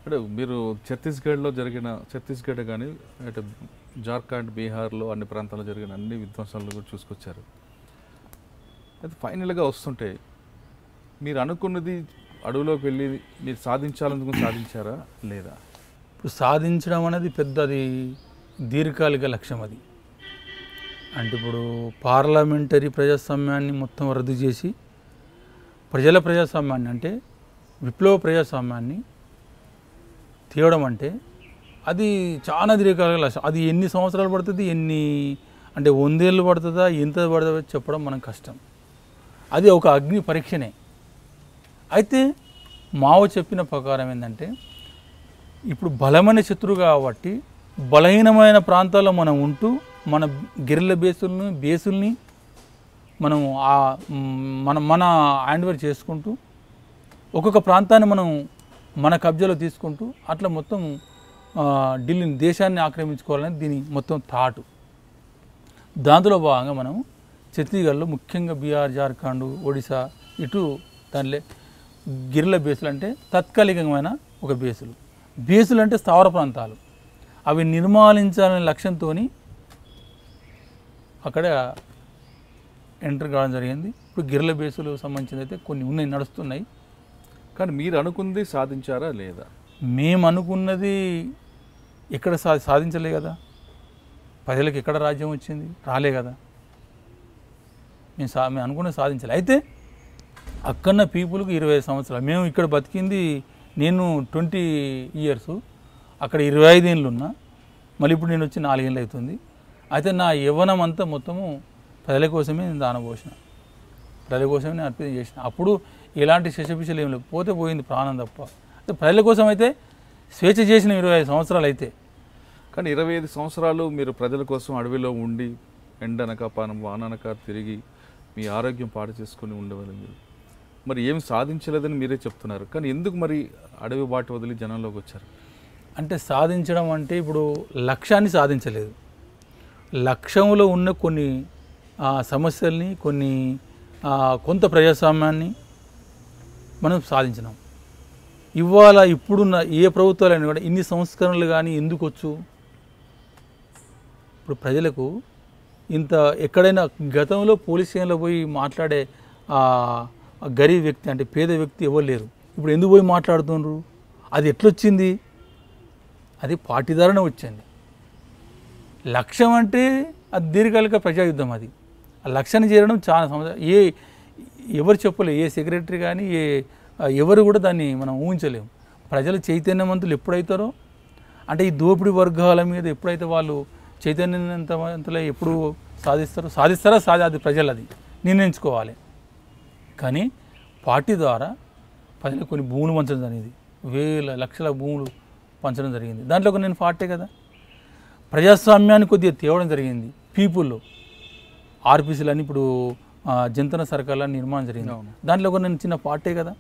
ఇక్కడ మీరు ఛత్తీస్గఢ్లో జరిగిన ఛత్తీస్గఢ్ కానీ అటు జార్ఖండ్ బీహార్లో అన్ని ప్రాంతాల్లో జరిగిన అన్ని విధ్వంసాలను కూడా చూసుకొచ్చారు అయితే ఫైనల్గా వస్తుంటే మీరు అనుకున్నది అడవిలోకి వెళ్ళి మీరు సాధించాలనుకుని సాధించారా లేదా ఇప్పుడు సాధించడం అనేది పెద్దది దీర్ఘకాలిక లక్ష్యం అది అంటే ఇప్పుడు పార్లమెంటరీ ప్రజాస్వామ్యాన్ని మొత్తం రద్దు చేసి ప్రజల ప్రజాస్వామ్యాన్ని అంటే విప్లవ ప్రజాస్వామ్యాన్ని తీయడం అంటే అది చాలా దీర్ఘకాలిక లక్ష్యం అది ఎన్ని సంవత్సరాలు పడుతుంది ఎన్ని అంటే వందేళ్ళు పడుతుందా ఎంత పడుతుందో చెప్పడం మనకు కష్టం అది ఒక అగ్ని పరీక్షనే అయితే మావ చెప్పిన ప్రకారం ఏంటంటే ఇప్పుడు బలమైన శత్రువు కాబట్టి బలహీనమైన ప్రాంతాల్లో మనం ఉంటూ మన గిరిల బేసుల్ని బేసుల్ని మనం ఆ మ్, మన మన హ్యాండ్ ఓవర్ చేసుకుంటూ ఒక్కొక్క ప్రాంతాన్ని మనం మన కబ్జాలో తీసుకుంటూ అట్లా మొత్తం ఆ, ఢిల్లీని దేశాన్ని ఆక్రమించుకోవాలని దీని మొత్తం థాటు దాంట్లో భాగంగా మనం ఛత్తీస్గఢ్లో ముఖ్యంగా బీహార్ జార్ఖండ్ ఒడిశా ఇటు దానిలో గిరిల బేసులు అంటే తాత్కాలికమైన ఒక బేసులు బేసులు అంటే స్థావర ప్రాంతాలు అవి నిర్మాణించాలనే లక్ష్యంతో అక్కడ ఎంటర్ కావడం జరిగింది ఇప్పుడు గిరిల బేసులు సంబంధించింది అయితే కొన్ని ఉన్నాయి నడుస్తున్నాయి కానీ మీరు అనుకుంది సాధించారా లేదా మేము అనుకున్నది ఎక్కడ సా సాధించలే కదా ప్రజలకు ఎక్కడ రాజ్యం వచ్చింది రాలే కదా మేము సా మేము అనుకున్నది సాధించాలి అయితే అక్కడున్న పీపుల్కి ఇరవై ఐదు సంవత్సరాలు మేము ఇక్కడ బతికింది నేను ట్వంటీ ఇయర్స్ అక్కడ ఇరవై ఐదు ఏళ్ళు ఉన్నా మళ్ళీ ఇప్పుడు నేను వచ్చి నాలుగేళ్ళు అవుతుంది అయితే నా యవ్వనం అంతా మొత్తము ప్రజల కోసమే నేను దానపోసిన ప్రజల కోసమే నేను అర్పితం చేసిన అప్పుడు ఎలాంటి శశపిశలు ఏం లేవు పోతే పోయింది ప్రాణం తప్ప అయితే ప్రజల కోసం అయితే స్వేచ్ఛ చేసిన ఇరవై ఐదు సంవత్సరాలు అయితే కానీ ఇరవై ఐదు సంవత్సరాలు మీరు ప్రజల కోసం అడవిలో ఉండి ఎండనక పానం వాననక తిరిగి మీ ఆరోగ్యం పాడు చేసుకుని ఉండేవాళ్ళు మీరు మరి ఏం సాధించలేదని మీరే చెప్తున్నారు కానీ ఎందుకు మరి అడవి బాట వదిలి జనంలోకి వచ్చారు అంటే సాధించడం అంటే ఇప్పుడు లక్ష్యాన్ని సాధించలేదు లక్ష్యంలో ఉన్న కొన్ని ఆ, సమస్యల్ని కొన్ని ఆ, కొంత ప్రజాస్వామ్యాన్ని మనం సాధించినాం ఇవాళ ఇప్పుడున్న ఏ ప్రభుత్వాలైనా కూడా ఇన్ని సంస్కరణలు కానీ ఎందుకు వచ్చు ఇప్పుడు ప్రజలకు ఇంత ఎక్కడైనా గతంలో పోలీస్ స్టేషన్లో పోయి మాట్లాడే ఆ ఆ గరీబ్ వ్యక్తి అంటే పేద వ్యక్తి ఎవరు లేరు ఇప్పుడు ఎందుకు పోయి మాట్లాడుతున్నారు అది ఎట్లొచ్చింది అది పాటిదారణ వచ్చింది లక్ష్యం అంటే అది దీర్ఘకాలిక ప్రజాయుద్ధం అది ఆ లక్ష్యాన్ని చేరడం చాలా సమస్య ఏ ఎవరు చెప్పలే ఏ సెక్రటరీ కానీ ఏ ఎవరు కూడా దాన్ని మనం ఊహించలేము ప్రజలు చైతన్యవంతులు ఎప్పుడైతారో అంటే ఈ దోపిడీ వర్గాల మీద ఎప్పుడైతే వాళ్ళు చైతన్యవంతలో ఎప్పుడు సాధిస్తారో సాధిస్తారా సాధి అది ప్రజలు అది నిర్ణయించుకోవాలి కానీ పార్టీ ద్వారా ప్రజలకు కొన్ని భూములు పంచడం జరిగింది వేల లక్షల భూములు పంచడం జరిగింది దాంట్లో ఒక నేను పార్టీ కదా ప్రజాస్వామ్యాన్ని కొద్దిగా తేవడం జరిగింది పీపుల్లో ఆర్పీసీలు అని ఇప్పుడు ఆ, జంతన సర్కార్లని నిర్మాణం జరిగింది అవును. దాంట్లో ఒక నేను చిన్న పార్టీ కదా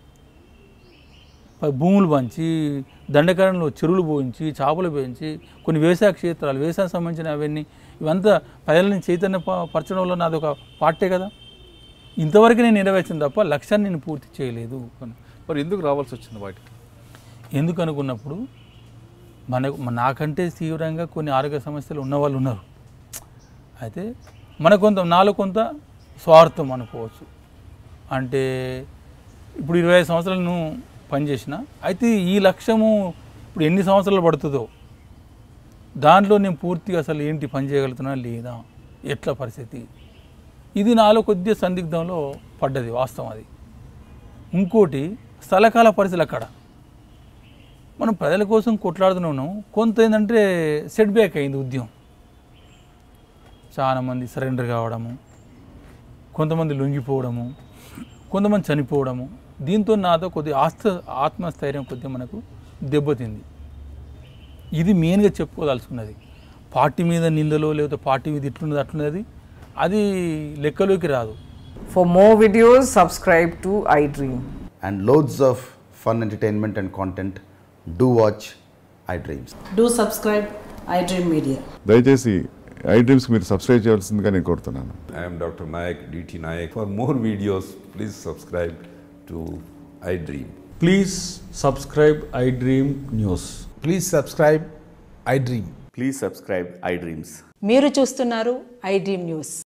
ప- భూములు పంచి దండకారణలో చెరువులు పోయించి చేపలు పోయించి కొన్ని వ్యవసాయ క్షేత్రాలు వ్యవసాయం సంబంధించిన అవన్నీ ఇవంతా ప్రజలని చైతన్య ప- పరచడంలో నాది ఒక పార్టీ కదా ఇంతవరకు నేను నెరవేర్చింది తప్ప లక్ష్యాన్ని నేను పూర్తి చేయలేదు మరి ఎందుకు రావాల్సి వచ్చింది వాటికి ఎందుకు అనుకున్నప్పుడు మనకు మ- నాకంటే తీవ్రంగా కొన్ని ఆరోగ్య సమస్యలు ఉన్నవాళ్ళు ఉన్నారు అయితే మన కొంత నాలో కొంత స్వార్థం అనుకోవచ్చు అంటే ఇప్పుడు ఇరవై ఐదు సంవత్సరాలు నువ్వు పనిచేసిన అయితే ఈ లక్ష్యము ఇప్పుడు ఎన్ని సంవత్సరాలు పడుతుందో దాంట్లో నేను పూర్తిగా అసలు ఏంటి పని చేయగలుగుతున్నా లేదా ఎట్లా పరిస్థితి ఇది నాలో కొద్దిగా సందిగ్ధంలో పడ్డది వాస్తవం అది ఇంకోటి స్థలకాల పరిస్థితులు అక్కడ మనం ప్రజల కోసం కొట్లాడుతూనే ఉన్నాం కొంత ఏంటంటే సెట్ బ్యాక్ అయింది ఉద్యమం చాలామంది సరెండర్ కావడము కొంతమంది లొంగిపోవడము కొంతమంది చనిపోవడము దీంతో నాతో కొద్దిగా ఆస్త ఆత్మస్థైర్యం కొద్దిగా మనకు దెబ్బతింది ఇది మెయిన్గా చెప్పుకోదలుచుకున్నది పార్టీ మీద నిందలో లేకపోతే పార్టీ మీద ఇట్లున్నది అట్లున్నది అది లెక్కలోకి రాదు For more videos, subscribe to iDream. and loads of fun entertainment and content, do watch iDreams. Do subscribe iDream Media. దయచేసి ఐ డ్రీమ్స్కి మీరు సబ్స్క్రైబ్ చేయాల్సిందిగా నేను కోరుతున్నాను I am Dr. Nayak, DT Nayak. For more videos, please subscribe to iDream. Please subscribe iDream News. Please subscribe iDream. Please subscribe iDreams. మీరు చూస్తున్నారు I dream news